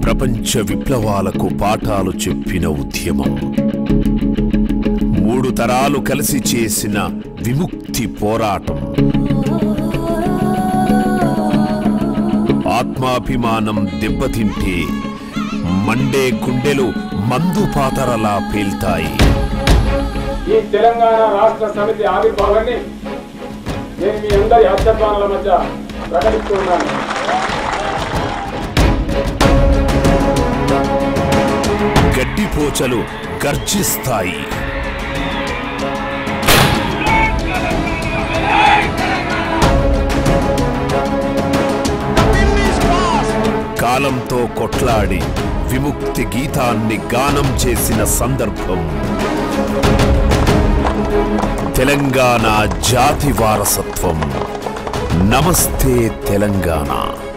ప్రపంచ విప్లవాలకు పాఠాలు చెప్పిన ఉద్యమం మూడు తరాలు కలిసి చేసిన విముక్తి పోరాటం ఆత్మాభిమానం దెబ్బతింటే మండే గుండెలు మందు పాతరలా పేల్తాయి ఈ తెలంగాణ రాష్ట్ర సమితి ఆవిర్భావాన్ని నేను మీ అందరి హస్తపానుల మధ్య ప్రకటిస్తున్నాను గడ్డిపోచలు గర్జిస్తాయి కాలంతో కొట్లాడి విముక్తి గీతాన్ని గానం చేసిన సందర్భం తెలంగాణ జాతి వారసత్వం నమస్తే తెలంగాణ